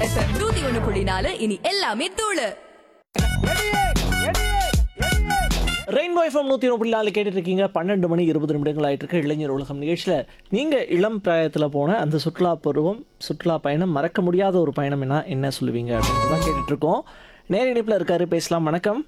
FM நூத்தி ஒண்ணு புள்ளி நாலு இனி எல்லாமே தூளு ரெயின்போ எஃப்எம் நூற்றி புள்ளி நாலு கேட்டுட்டு இருக்கீங்க பன்னெண்டு மணி இருபது நிமிடங்கள் ஆயிட்டு இருக்கு இளைஞர் உலகம் நிகழ்ச்சியில் நீங்கள் இளம் பிராயத்தில் போன அந்த சுற்றுலா பருவம் சுற்றுலா பயணம் மறக்க முடியாத ஒரு பயணம்னா என்ன சொல்லுவீங்க அப்படின்னு தான் கேட்டுட்டு இருக்கோம் நேர இணைப்பில் இருக்காரு பேசலாம் வணக்கம்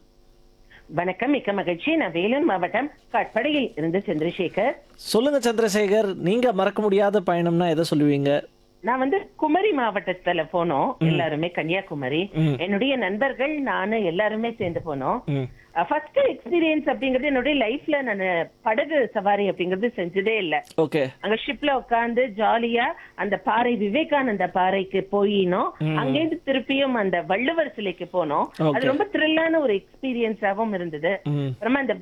வணக்கம் மிக்க மகிழ்ச்சி நான் வேலூர் மாவட்டம் கட்படையில் இருந்து சந்திரசேகர் சொல்லுங்க சந்திரசேகர் நீங்க மறக்க முடியாத பயணம்னா எதை சொல்லுவீங்க நான் வந்து குமரி மாவட்டத்துல போனோம் எல்லாருமே கன்னியாகுமரி என்னுடைய நண்பர்கள் நானு எல்லாருமே சேர்ந்து போனோம் ம் ஃபர்ஸ்ட் எக்ஸ்பீரியன்ஸ் அப்படிங்கிறது என்னுடைய லைஃப்ல நான் படகு சவாரி அப்படிங்கிறது செஞ்சதே இல்ல ஓகே அங்க ஷிப்ல உட்கார்ந்து ஜாலியா அந்த பாறை விவேகானந்த பாறைக்கு போயினோம் அங்கேருந்து திருப்பியும் அந்த வள்ளுவர் சிலைக்கு போனோம் அது Okay. ரொம்ப த்ரில்லான ஒரு எக்ஸ்பீரியன்ஸாவும் இருந்தது ம் அப்புறமா இந்த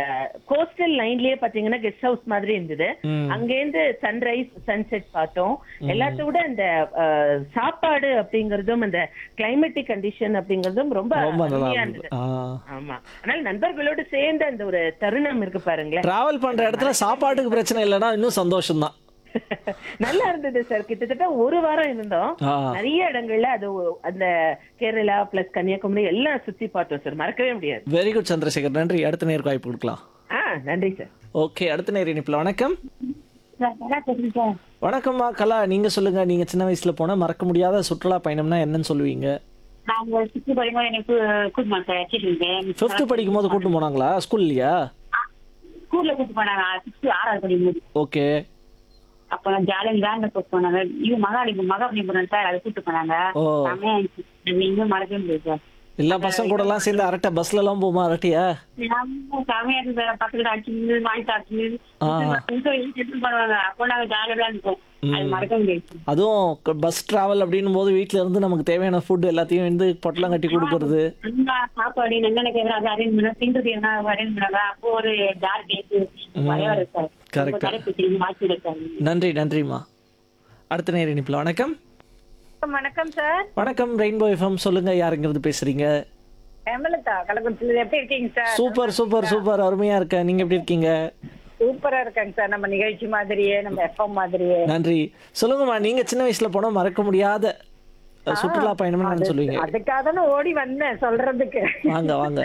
கோஸ்டல் லைன்லயே பாத்தீங்கன்னா கெஸ்ட் ஹவுஸ் மாதிரி இருந்தது ம். அங்கேருந்து சன்ரைஸ் சன்செட் பார்த்தோம் எல்லாத்த விட அந்த அஹ், சாப்பாடு அப்படிங்கறதும் அந்த கிளைமேட்டிக் கண்டிஷன் அப்படிங்கறதும் ரொம்ப ரொம்ப நல்லா அருமையா இருந்தது இருந்தது ஆ ஆமா ஆனால் நண்பர்களோடு சேர்ந்து அந்த ஒரு தருணம் இருக்கு பாருங்களேன் டிராவல் பண்ற இடத்துல சாப்பாட்டுக்கு பிரச்சனை இல்லைன்னா இன்னும் சந்தோஷம் தான் நல்லா இருந்தது சார் கிட்டத்தட்ட ஒரு வாரம் இருந்தோம் ஆ. நிறைய இடங்கள்ல அது ஒ- அந்த கேரளா பிளஸ் கன்னியாகுமரி எல்லாம் சுத்தி பார்த்தோம் சார் மறக்கவே முடியாது வெரி குட் சந்திரசேகர் நன்றி அடுத்த நேருக்கு வாய்ப்பு கொடுக்கலாம் ஆ நன்றி சார் ஓகே அடுத்த நேர இணைப்பில் வணக்கம் சார் நல்லா தெரியுது சார் வணக்கம்மா கலா நீங்க சொல்லுங்க நீங்க சின்ன வயசுல போன மறக்க முடியாத சுற்றுலா பயணம்னா என்னன்னு சொல்லுவீங்க நாங்க சுத்தி படிக்கும்போது எனக்கு கூட்டு சார் வச்சிருந்தேன் ஃபிஃப்த் படிக்கும் போது கூட்டு போனாங்களா ஸ்கூல்லையா ஸ்கூல்ல கூட்டு போனாங்க சிக்ஸ்த் ஆறாவது படிக்கும்போது ஓகே அப்ப ஜாலியாக வேன்ல கூட்டு போனாங்க இது மகாலிபுரம் மகாபலிபுரம் சார் அதை கூட்டு போனாங்க ஓ. செமையா இருந்துச்சு. அது இன்னும் மறக்கவே முடியாது சார் எல்லா பசங்க கூட எல்லாம் சேர்ந்து அரட்டை பஸ்ல எல்லாம் போமா அரட்டையா நம்ம செமையா இருக்கு சார் பக்கத்துல அடிச்சு வாங்கி சாப்பிட்டு ஆ. எடுத்து பண்ணுவாங்க அப்போ நாங்க ஜாலியா இருப்போம் அது மறக்க முடியாது அதுவும் பஸ் டிராவல் அப்படின்னும் போது வீட்ல இருந்து நமக்கு தேவையான ஃபுட் எல்லாத்தையும் வந்து பொட்டலம் கட்டி கொடுக்கறது நல்லா சாப்பாடு நல்லெண்ணெய் கேட்கற அது அரேஞ்ச் பண்ண திங்கிறது என்ன அரேஞ்ச் பண்ணாங்க அப்போ ஒரு ஜார் கேட்டு வரைய வரும் சார் Correct. கரெக்ட் வாட்சி சார் நன்றி நன்றிம்மா அடுத்த நேர இணைப்பில் வணக்கம் வணக்கம் சார் வணக்கம் ரெயின்போ எஃப்எம் சொல்லுங்க யாருங்கிறது பேசுறீங்க ஹேமலதா கள்ளக்குறிச்சியில எப்படி இருக்கீங்க சார் சூப்பர் சூப்பர் சூப்பர் அருமையா இருக்கேன் நீங்க எப்படி இருக்கீங்க சூப்பரா இருக்காங்க சார் நம்ம நிகழ்ச்சி மாதிரியே நம்ம எஃப்எம் மாதிரியே நன்றி சொல்லுங்கம்மா நீங்க சின்ன வயசுல போன மறக்க முடியாத அஹ், சுற்றுலா பயணம் என்னன்னு சொல்லுவீங்க அதுக்காக தானே ஓடி வந்தேன் சொல்றதுக்கு வாங்க வாங்க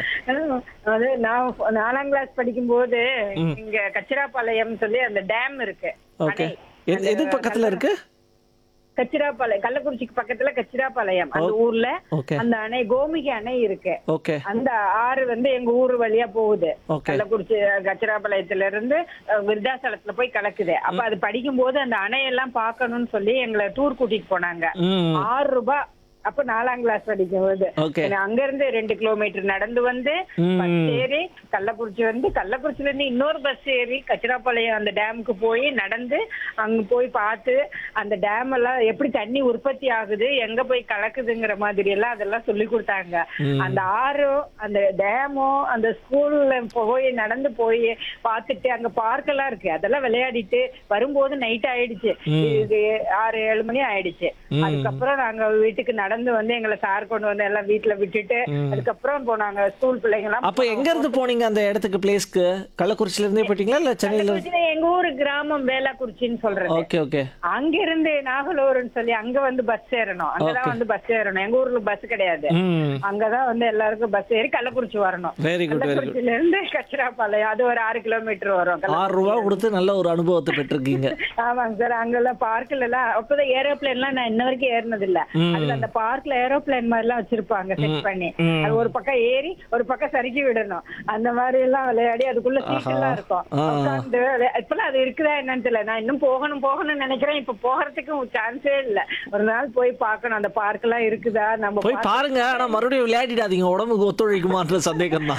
அது நான் நாலாம் கிளாஸ் படிக்கும்போது இங்க கச்சிராபாளையம் சொல்லி அந்த டேம் இருக்கு ஓகே அணை. எது பக்கத்துல இருக்கு கச்சிராபாளையம் கள்ளக்குறிச்சிக்கு பக்கத்துல கச்சிராபாளையம் அந்த ஊர்ல ஓகே அந்த அணை கோமுகி அணை இருக்கு ஓகே அந்த ஆறு வந்து எங்க ஊர் வழியா போகுது ஓகே கள்ளக்குறிச்சி கச்சிராபாளையத்துல இருந்து அஹ், விருத்தாசலத்துல போய் கலக்குது அப்ப அது படிக்கும் போது அந்த அணையெல்லாம் பார்க்கணும்னு சொல்லி எங்களை டூர் கூட்டிட்டு போனாங்க ம் ஆறு ரூபாய் அப்ப நாலாம் கிளாஸ் படிக்கும் போது ஓகே அங்க இருந்து ரெண்டு கிலோமீட்டர் நடந்து வந்து ம். பஸ் ஏறி கள்ளக்குறிச்சி வந்து கள்ளக்குறிச்சில இருந்து இன்னொரு பஸ் ஏறி கச்சிராப்பாளையம் அந்த டேமுக்கு போய் நடந்து அங்க போய் பார்த்து அந்த டேம் எல்லாம் எப்படி தண்ணி உற்பத்தி ஆகுது எங்க போய் கலக்குதுங்கிற மாதிரி எல்லாம் அதெல்லாம் சொல்லி கொடுத்தாங்க அந்த ஆறும் அந்த டேமும் அந்த ஸ்கூல்ல போய் நடந்து போய் பார்த்துட்டு அங்க பார்க் எல்லாம் இருக்கு அதெல்லாம் விளையாடிட்டு வரும்போது நைட் ஆயிடுச்சு இது ஆறு ஏழு மணி ஆயிடுச்சு அதுக்கப்புறம் நாங்க வீட்டுக்கு நடந்து வந்து எங்களை சார் கொண்டு வந்து எல்லாம் வீட்டுல விட்டுட்டு அதுக்கப்புறம் போனாங்க ஸ்கூல் பிள்ளைங்க எல்லாம் அப்ப எங்க இருந்து போனீங்க அந்த இடத்துக்கு பிளேஸ்க்கு கள்ளக்குறிச்சில இருந்தே போயிட்டீங்களா இல்ல சென்னையில இருந்து கள்ளக்குறிச்சியில எங்க ஊரு கிராமம் வேளாக்குறிச்சின்னு சொல்றது ஓகே ஓகே அங்க இருந்து நாகலூர்னு சொல்லி அங்க வந்து பஸ் ஏறணும் அங்கதான் வந்து பஸ் ஏறணும் எங்க ஊர்ல பஸ் கிடையாது ம் அங்கதான் வந்து எல்லாருக்கும் பஸ் ஏறி கள்ளக்குறிச்சி வரணும் வெரி குட் வெரி குட் கள்ளக்குறிச்சியில இருந்து கச்சிராப்பாளையம் அது ஒரு ஆறு கிலோமீட்டர் வரும் ஆறு ரூபா கொடுத்து நல்ல ஒரு அனுபவத்தை பெற்றிருக்கீங்க ஆமாங்க சார் அங்கெல்லாம் பார்க்ல எல்லாம் அப்பதான் ஏரோப்ளேன் எல்லாம் நான் இன்ன வரைக்கும் ஏறினது இல்ல அதுல அந்த பார்க்ல ஏரோப்ளேன் மாதிரி எல்லாம் வச்சிருப்பாங்க செட் பண்ணி ம். அது ஒரு பக்கம் ஏறி ஒரு பக்கம் சறுக்கி விடணும் அந்த மாதிரி எல்லாம் விளையாடி அதுக்குள்ள சீட் எல்லாம் இருக்கும் ஆ. உட்கார்ந்து விளையா- இப்பெல்லாம் அது இருக்குதா என்னன்னு தெரியல நான் இன்னும் போகணும் போகணும்னு நினைக்கிறேன் இப்ப போகிறதுக்கு சான்ஸே இல்ல ஒரு நாள் போய் பார்க்கணும் அந்த பார்க் எல்லாம் இருக்குதா நம்ம போய் பாருங்க ஆனா மறுபடியும் விளையாடிடாதீங்க உடம்புக்கு ஒத்துழைக்குமான்ற சந்தேகம் தான்